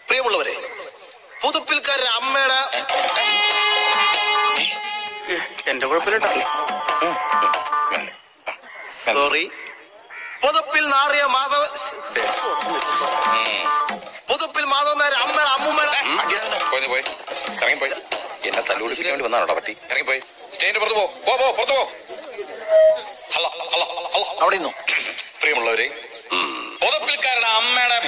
പ്രിയമുള്ളവരെ പുതുപ്പിൽക്കാരുടെ അമ്മയുടെ എന്റെ കുഴപ്പമില്ല സോറി പുതുപ്പിൽ നാറിയ മാധവ പുതുപ്പിൽ മാധവൻ നായർ അമ്മയുടെ അമ്മൂമ്മയുടെ പോയി പോയി ഇറങ്ങിപ്പോയി എന്നെ തല്ലുപിടിപ്പിക്കാൻ വേണ്ടി വന്നാണോടാ പട്ടി ഇറങ്ങിപ്പോയി സ്റ്റേജിന്റെ പുറത്ത് പോ പോ പോ പുറത്ത് പോ ഹലോ ഹലോ ഹലോ അവിടെ നിന്നു പ്രിയമുള്ളവരെ പുതപ്പിൽക്കാരുടെ അമ്മയുടെ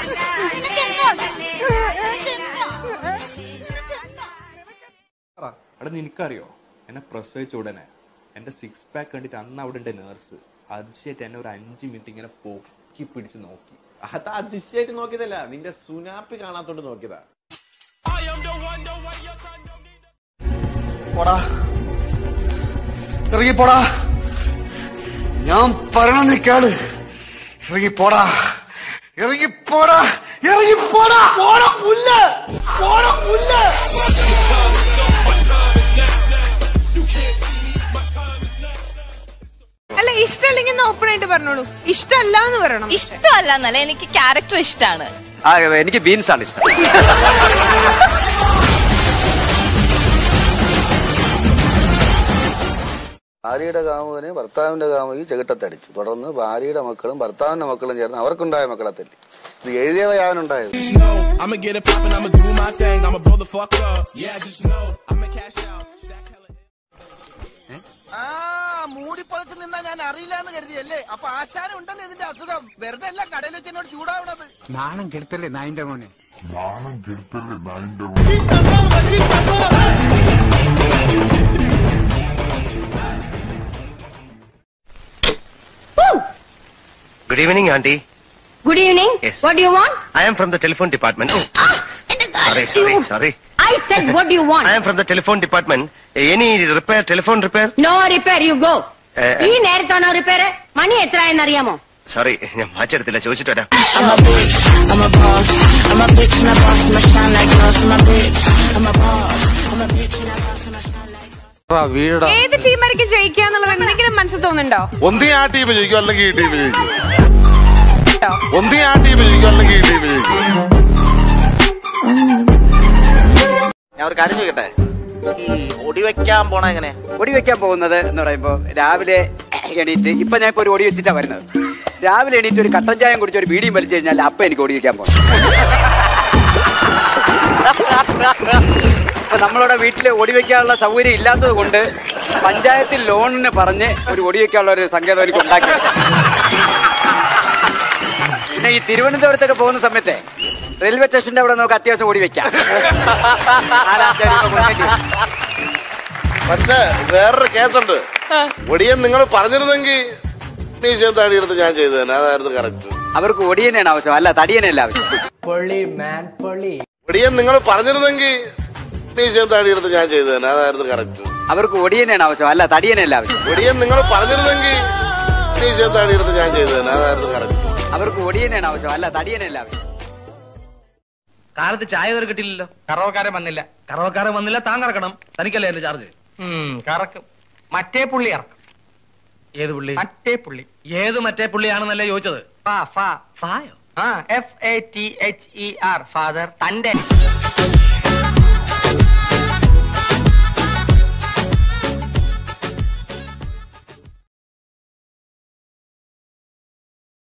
അവിടെ നിനക്കറിയോ എന്നെ പ്രസവിച്ച ഉടനെ എന്റെ സിക്സ് പാക്ക് കണ്ടിട്ട് അന്ന് അവിടെ ഉണ്ട് നേഴ്സ് അതിശയായിട്ട് എന്നെ ഒരു അഞ്ച് മിനിറ്റ് ഇങ്ങനെ പൊക്കി പിടിച്ച് നോക്കി അത് അതിശയായിട്ട് നോക്കിയതല്ല നിന്റെ സുനാപ്പി കാണാത്തോണ്ട് നോക്കിയതാ പോടാ ഇറങ്ങി പോടാ ഞാൻ പറയണ കേള് ഇറങ്ങി പോടാ ഇറങ്ങി പോടാ ഇറങ്ങി പോടാ പോടാ പുല്ല് പോടാ പുല്ല് അല്ല ഇഷ്ടമല്ലെങ്കിൽ ഓപ്പൺ ആയിട്ട് പറഞ്ഞോളൂ ഇഷ്ടമല്ല എന്ന് പറയണം ഇഷ്ടമല്ല എന്നല്ല എനിക്ക് ക്യാരക്ടർ ഇഷ്ടമാണ് എനിക്ക് ബീൻസ് ആണ് ഇഷ്ടം ഭാര്യയുടെ കാമുകനെ ഭർത്താവിന്റെ കാമുകി ചെകിട്ടത്തടിച്ചു തുടർന്ന് ഭാര്യയുടെ മക്കളും ഭർത്താവിന്റെ മക്കളും ചേർന്ന് അവർക്കുണ്ടായ മക്കളെ തല്ലി ഇത് എഴുതിയവ ഞാനുണ്ടായത് I'ma get it poppin', I'ma do my thing, I'ma blow the fuck up. Yeah, just know I'ma cash out. മൂടിപ്പതച്ച് നിന്നാ ഞാൻ അറിയില്ല എന്ന് കരുതിയല്ലേ അപ്പൊ ആശാനം ഉണ്ടല്ലോ ഇതിന്റെ അസുഖം വെറുതെ അല്ല കടയിൽ വെച്ച് എന്നോട് ചൂടാവണത് നാണം കെടുത്തല്ലേ നായിന്റെ മോനെ good evening aunty good evening Yes. What you want I am from the telephone department sorry sorry sorry I said what you I want am from the telephone department any repair telephone repair no repair you go Eh, ഈ നേരത്താണോ repair മണി എത്ര ആയെന്ന് അറിയാമോ sorry ഞാൻ വാച്ചെടുത്തില്ല ചോദിച്ചിട്ട് വരാം I'm a bitch, I'm a boss. I'm a bitch and a boss, I'm a shine like glass. I'm a bitch, I'm a boss. I'm a bitch and a boss, I'm a shine like വീടാ ഏത് ടീമായിരിക്കും ജയിക്കുക എന്നുള്ളത് എന്തെങ്കിലും മനസ്സിൽ തോന്നുന്നുണ്ടോ ഒന്നീ ആ team ജയിക്കും അല്ലെങ്കിൽ ഈ ടീം ജയിക്കും കേട്ടോ ഒന്നീ ആ ടീം ജയിക്കും അല്ലെങ്കിൽ ഈ ടീം ജയിക്കും ഞാൻ ഒരു കാര്യം ചോദിക്കട്ടെ ഈ ഒടി വെക്കാൻ പോണ എങ്ങനെ ഒടി വെക്കാൻ പോകുന്നത് എന്ന് പറയുമ്പോ രാവിലെ എണീറ്റ് ഇപ്പൊ ഞാൻ ഇപ്പൊ ഒരു ഒടി വെച്ചിട്ടാ വരുന്നത് രാവിലെ എണീറ്റ് ഒരു കട്ടൻ ചായം കുടിച്ച് ഒരു ബീഡിയും വലിച്ചു കഴിഞ്ഞാൽ അപ്പൊ എനിക്ക് ഒടി വെക്കാൻ പോകും അപ്പൊ നമ്മളുടെ വീട്ടില് ഒടി വെക്കാനുള്ള സൗകര്യം ഇല്ലാത്തത് കൊണ്ട് പഞ്ചായത്തിൽ ലോണിന് പറഞ്ഞ് ഒരു ഒടി വെക്കാനുള്ള ഒരു സങ്കേതം എനിക്ക് ഉണ്ടാക്കി പിന്നെ ഈ തിരുവനന്തപുരത്തൊക്കെ പോകുന്ന സമയത്തെ റെയിൽവേ സ്റ്റേഷന്റെ അവിടെ നമുക്ക് അത്യാവശ്യം ഓടി വെക്കാം ആരാ ഇപ്പൊ കൊണ്ടുപോയിട്ട് പക്ഷേ വേറൊരു കേസുണ്ട് ഒടിയൻ നിങ്ങൾ പറഞ്ഞിരുന്നെങ്കിൽ മീശയും താടിയെടുത്ത് ഞാൻ ചെയ്തു തന്നെ അതായിരുന്നു കറക്റ്റ് അവർക്ക് ഒടിയനെയാണ് ആവശ്യം അല്ല തടിയനല്ല ആവശ്യം ഒടിയൻ നിങ്ങൾ പറഞ്ഞിരുന്നെങ്കിൽ മീശയും താടിയെടുത്ത് ഞാൻ ചെയ്തു തന്നെ അതായിരുന്നു കറക്റ്റ് അവർക്ക് ഒടിയനെയാണ് ആവശ്യം അല്ല തടിയനല്ല ആവശ്യം ഒടിയൻ നിങ്ങൾ പറഞ്ഞിരുന്നെങ്കിൽ മീശയും താടിയെടുത്ത് ഞാൻ ചെയ്തു തന്നെ അതായിരുന്നു കറക്റ്റ് അവർക്ക് ഒടിയനെയാണ് ആവശ്യം അല്ല തടിയനല്ല ആവശ്യം കാലത്ത് ചായ വരെ കിട്ടില്ലല്ലോ കറവക്കാരൻ വന്നില്ല കറവക്കാരൻ വന്നില്ല താൻ കറക്കണം തനിക്കല്ലേ എന്റെ ചാർജ് കറക്കും മറ്റേ പുള്ളി ഇറക്കും ഏത് പുള്ളി മറ്റേ പുള്ളി ഏത് മറ്റേ പുള്ളിയാണെന്നല്ലേ ചോദിച്ചത് ഫാ ഫാ ഫായോ ആ F A T H E R father തന്റെ